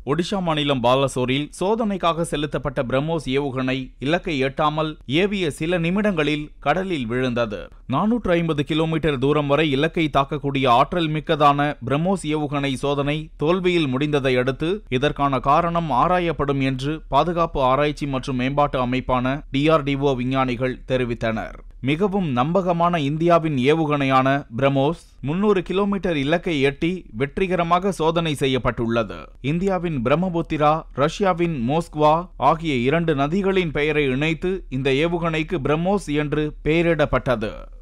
ஒடிஷா மாநிலம் பாலசோரில் சோதனைக்காக செலுத்தப்பட்ட பிரம்மோஸ் ஏவுகணை இலக்கை எட்டாமல் ஏவிய சில நிமிடங்களில் கடலில் விழுந்தது நானூற்று ஐம்பது கிலோமீட்டர் தூரம் வரை இலக்கை தாக்கக்கூடிய ஆற்றல் மிக்கதான பிரம்மோஸ் ஏவுகணை சோதனை தோல்வியில் முடிந்ததை அடுத்து இதற்கான காரணம் ஆராயப்படும் என்று பாதுகாப்பு ஆராய்ச்சி மற்றும் மேம்பாட்டு அமைப்பான டிஆர்டிஓ விஞ்ஞானிகள் தெரிவித்தனர் மிகவும் நம்பகமான இந்தியாவின் ஏவுகணையான பிரம்மோஸ் முன்னூறு கிலோமீட்டர் இலக்கை எட்டி வெற்றிகரமாக சோதனை செய்யப்பட்டுள்ளது இந்தியாவின் பிரம்மபுத்திரா ரஷ்யாவின் மோஸ்குவா ஆகிய இரண்டு நதிகளின் பெயரை இணைத்து இந்த ஏவுகணைக்கு பிரம்மோஸ் என்று பெயரிடப்பட்டது